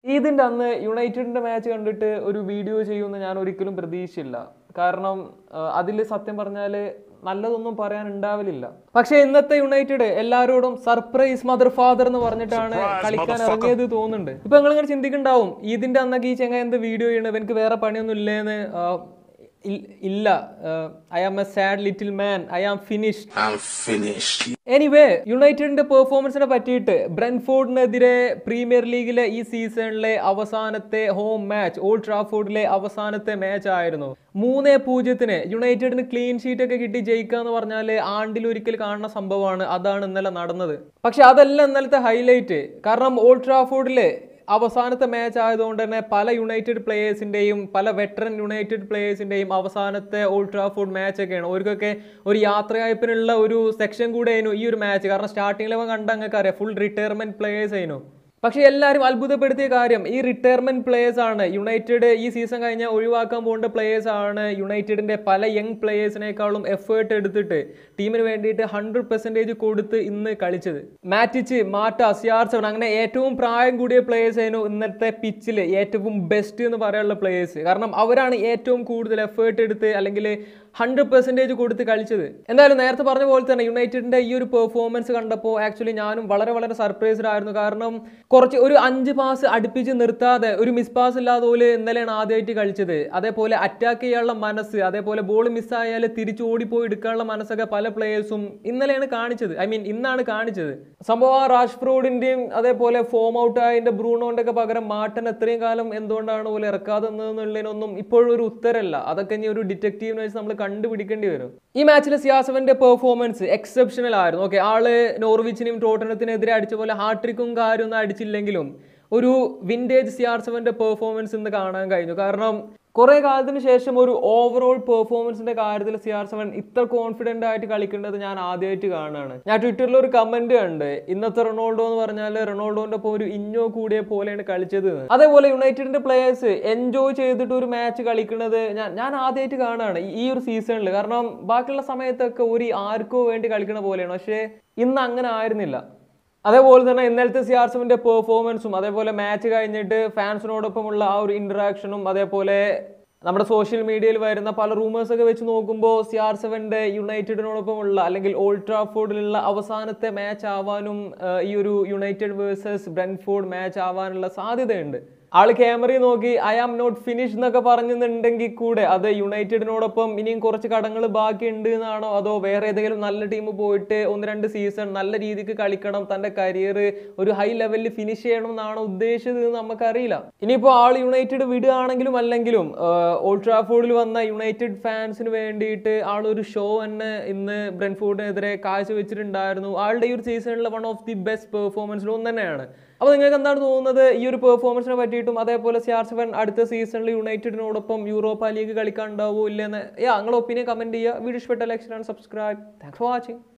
ഇതിൻ്റെ അന്ന് യുണൈറ്റഡിൻ്റെ മാച്ച് കണ്ടിട്ട് ഒരു വീഡിയോ ചെയ്യുമെന്ന് ഞാൻ ഒരിക്കലും പ്രതീക്ഷിച്ചില്ല കാരണം അതിൽ സത്യം പറഞ്ഞാൽ നല്ലതൊന്നും പറയാൻ ഉണ്ടാവലില്ല പക്ഷെ ഇന്നത്തെ യുണൈറ്റഡ് എല്ലാവരോടും സർപ്രൈസ് മദർ ഫാദർ എന്ന് പറഞ്ഞിട്ടാണ് കളിക്കാൻ ഇറങ്ങിയത് തോന്നുന്നുണ്ട് ഇപ്പൊ നിങ്ങൾ ഇങ്ങനെ ചിന്തിക്കുന്നുണ്ടാവും ഇതിന്റെ അന്നൊക്കെ ഈ ചെങ്ങ എന്ത് വീഡിയോ ചെയ്യണത് എനിക്ക് വേറെ പണിയൊന്നും ഇല്ലേന്ന് ആ, ഇൽ- ഇല്ല I am a sad little man I am finished I'm finished. Anyway യുണൈറ്റഡിന്റെ പെർഫോമൻസിനെ പറ്റിയിട്ട് ബ്രെൻഫോർഡിനെതിരെ പ്രീമിയർ ലീഗിലെ ഈ സീസണിലെ അവസാനത്തെ ഹോം മാച്ച് ഓൾഡ് ട്രാഫോർഡിലെ അവസാനത്തെ മാച്ച് ആയിരുന്നു മൂന്നേ പൂജ്യത്തിന് യുണൈറ്റഡിന് ക്ലീൻ ഷീറ്റ് ഒക്കെ കിട്ടി ജയിക്കുക എന്ന് പറഞ്ഞാൽ ആണ്ടിൽ ഒരിക്കൽ കാണുന്ന സംഭവമാണ് അതാണ് ഇന്നലെ നടന്നത് പക്ഷെ അതല്ല ഇന്നലത്തെ ഹൈലൈറ്റ് കാരണം ഓൾഡ് ട്രാഫോർഡിലെ അവസാനത്തെ മാച്ച് ആയതുകൊണ്ട് തന്നെ പല യുണൈറ്റഡ് പ്ലേയേഴ്സിന്റെയും പല വെറ്ററൻ യുണൈറ്റഡ് പ്ലേയേഴ്സിന്റെയും അവസാനത്തെ ഓൾഡ് ട്രാഫോർഡ് മാച്ച് ഒക്കെയാണ് അവർക്കൊക്കെ ഒരു യാത്രയയപ്പിനുള്ള ഒരു സെക്ഷൻ കൂടെ ആയിരുന്നു ഈ ഒരു മാച്ച് കാരണം സ്റ്റാർട്ടിങ്ങിൽ കണ്ട അങ്ങക്ക് അറിയാം ഫുൾ റിട്ടയർമെന്റ് പ്ലേയേഴ്സ് ആയിരുന്നു പക്ഷെ എല്ലാവരും അത്ഭുതപ്പെടുത്തിയ കാര്യം ഈ റിട്ടയർമെന്റ് പ്ലേയേഴ്സ് ആണ് യുണൈറ്റഡ് ഈ സീസൺ കഴിഞ്ഞാൽ ഒഴിവാക്കാൻ പോകേണ്ട പ്ലേയേഴ്സ് ആണ് യുണൈറ്റഡിന്റെ പല യങ് പ്ലേയേഴ്സിനേക്കാളും എഫേർട്ട് എടുത്തിട്ട് ടീമിന് വേണ്ടിയിട്ട് ഹൺഡ്രഡ് പെർസെൻറ്റേജ് കൊടുത്ത് ഇന്ന് കളിച്ചത് മാറ്റിച്ച് മാറ്റ സിയാർസൺ അങ്ങനെ ഏറ്റവും പ്രായം കൂടിയ പ്ലേയേഴ്സ് ആയിരുന്നു ഇന്നത്തെ പിച്ചിൽ ഏറ്റവും ബെസ്റ്റ് എന്ന് പറയാനുള്ള പ്ലേയേഴ്സ് കാരണം അവരാണ് ഏറ്റവും കൂടുതൽ എഫേർട്ട് എടുത്ത് അല്ലെങ്കിൽ ഹൺഡ്രഡ് പെർസെൻറ്റേജ് കൊടുത്ത് കളിച്ചത് എന്തായാലും നേരത്തെ പറഞ്ഞ പോലെ തന്നെ യുണൈറ്റഡിന്റെ ഈ ഒരു പെർഫോമൻസ് കണ്ടപ്പോൾ ആക്ച്വലി ഞാനും വളരെ വളരെ സർപ്രൈസ്ഡ് ആയിരുന്നു കാരണം കുറച്ച് ഒരു അഞ്ച് പാസ് അടുപ്പിച്ച് നിർത്താതെ ഒരു മിസ് പാസ് ഇല്ലാതെ പോലെ ഇന്നലെയാണ് ആദ്യമായിട്ട് കളിച്ചത് അതേപോലെ അറ്റാക്ക് ചെയ്യാനുള്ള മനസ്സ് അതേപോലെ ബോൾ മിസ്സായാൽ തിരിച്ചു ഓടിപ്പോയി എടുക്കാനുള്ള മനസ്സൊക്കെ പല പ്ലേയേഴ്സും ഇന്നലെയാണ് കാണിച്ചത് ഐ മീൻ ഇന്നാണ് കാണിച്ചത് സംഭവം ആ റാഷ്ഫ്രോഡിന്റെയും അതേപോലെ ഫോം ഔട്ട് ആയതിന്റെ ബ്രൂണോന്റെ ഒക്കെ പകരം മാട്ടൻ എത്രയും കാലം എന്തുകൊണ്ടാണ് പോലെ ഇറക്കാതെ നിന്നതെന്നുള്ളതിനൊന്നും ഇപ്പോഴും ഒരു ഉത്തരമല്ല അതൊക്കെ ഇനി ഒരു ഡിറ്റക്റ്റീവിനെ വെച്ച് നമ്മൾ കണ്ടുപിടിക്കേണ്ടി വരും ഈ മാച്ചിൽ സിയാസവന്റെ പെർഫോമൻസ് എക്സെപ്ഷണൽ ആയിരുന്നു ഓക്കെ ആള് നോർവിച്ചിനെയും ടോട്ടനത്തിനെതിരെ അടിച്ച പോലെ ഹാട്രിക്കും കാര്യമൊന്നും അടിച്ചില്ലെങ്കിലും ഒരു വിൻറ്റേജ് സിയാർസവന്റെ പെർഫോമൻസ് ഇന്ന് കാണാൻ കഴിഞ്ഞു കാരണം കുറെ കാലത്തിന് ശേഷം ഒരു ഓവറോൾ പെർഫോമൻസിന്റെ കാര്യത്തിൽ സിആർ സെവൻ ഇത്ര കോൺഫിഡന്റ് ആയിട്ട് കളിക്കേണ്ടത് ഞാൻ ആദ്യമായിട്ട് കാണുകയാണ് ഞാൻ ട്വിറ്ററിൽ ഒരു കമന്റ് കണ്ട് ഇന്നത്തെ റൊണാൾഡോ എന്ന് പറഞ്ഞാൽ റൊണാൾഡോന്റെ ഒപ്പം ഒരു ഇന്നോ കൂടിയ പോലെയാണ് കളിച്ചത് എന്ന്. അതേപോലെ യുണൈറ്റഡിന്റെ പ്ലേയേഴ്സ് എൻജോയ് ചെയ്തിട്ട് ഒരു മാച്ച് കളിക്കുന്നത് ഞാൻ ഞാൻ ആദ്യമായിട്ട് കാണുകയാണ് ഈ- ഈ ഒരു സീസണിൽ കാരണം ബാക്കിയുള്ള സമയത്തൊക്കെ ഒരു ആർക്കോ വേണ്ടി കളിക്കണ പോലെയാണ് പക്ഷേ ഇന്ന് അങ്ങനെ ആയിരുന്നില്ല അതേപോലെ തന്നെ ഇന്നലത്തെ സി ആർ സെവന്റെ പെർഫോമൻസും അതേപോലെ മാച്ച് കഴിഞ്ഞിട്ട് ഫാൻസിനോടൊപ്പമുള്ള ആ ഒരു ഇന്ററാക്ഷനും അതേപോലെ നമ്മുടെ സോഷ്യൽ മീഡിയയിൽ വരുന്ന പല റൂമേഴ്സ് ഒക്കെ വെച്ച് നോക്കുമ്പോൾ സി ആർ സെവന്റെ യുണൈറ്റഡിനോടൊപ്പമുള്ള അല്ലെങ്കിൽ ഓൾഡ് ട്രാഫോർഡിലുള്ള അവസാനത്തെ മാച്ച് ആവാനും ആ, ഈ ഒരു യുണൈറ്റഡ് വേഴ്സസ് ബ്രെൻഫോർഡ് മാച്ച് ആവാനുള്ള സാധ്യതയുണ്ട് ആള് ക്യാമറയിൽ നോക്കി ഐ ആം നോട്ട് ഫിനിഷ് എന്നൊക്കെ പറഞ്ഞെന്നുണ്ടെങ്കിൽ കൂടെ അത് യുണൈറ്റഡിനോടൊപ്പം ഇനിയും കുറച്ച് കടങ്ങൾ ബാക്കിയുണ്ട് എന്നാണോ അതോ വേറെ ഏതെങ്കിലും നല്ല ടീം പോയിട്ട് ഒന്ന് രണ്ട് സീസൺ നല്ല രീതിക്ക് കളിക്കണം തന്റെ കരിയർ ഒരു ഹൈ ലെവലിൽ ഫിനിഷ് ചെയ്യണം എന്നാണോ ഉദ്ദേശിച്ചത് എന്ന് നമുക്കറിയില്ല ഇനിയിപ്പോൾ ആൾ യുണൈറ്റഡ് വിടുകയാണെങ്കിലും അല്ലെങ്കിലും ഓൾഡ് ട്രാഫോർഡിൽ വന്ന യുണൈറ്റഡ് ഫാൻസിന് വേണ്ടിയിട്ട് ആൾ ഒരു ഷോ തന്നെ ഇന്ന് ബ്രെൻഫോർഡിനെതിരെ കാഴ്ചവെച്ചിട്ടുണ്ടായിരുന്നു ആളുടെ ഈ ഒരു സീസണിലെ വൺ ഓഫ് ദി ബെസ്റ്റ് പെർഫോമൻസിൽ ഒന്ന് തന്നെയാണ് അപ്പോൾ നിങ്ങൾക്ക് എന്താണ് തോന്നുന്നത് ഈ ഒരു പെർഫോമൻസിനെ പറ്റിയിട്ടും അതേപോലെ സി ആർ സെവൻ അടുത്ത സീസണിൽ യുണൈറ്റഡിനോടൊപ്പം യൂറോപ്പ ലീഗ് കളിക്കാൻ ഉണ്ടാവോ ഇല്ലെന്ന് യാ നിങ്ങളുടെ ഒപ്പീനിയൻ കമന്റ് ചെയ്യുക വീഡിയോ ഇഷ്ടപ്പെട്ട like and subscribe thanks for watching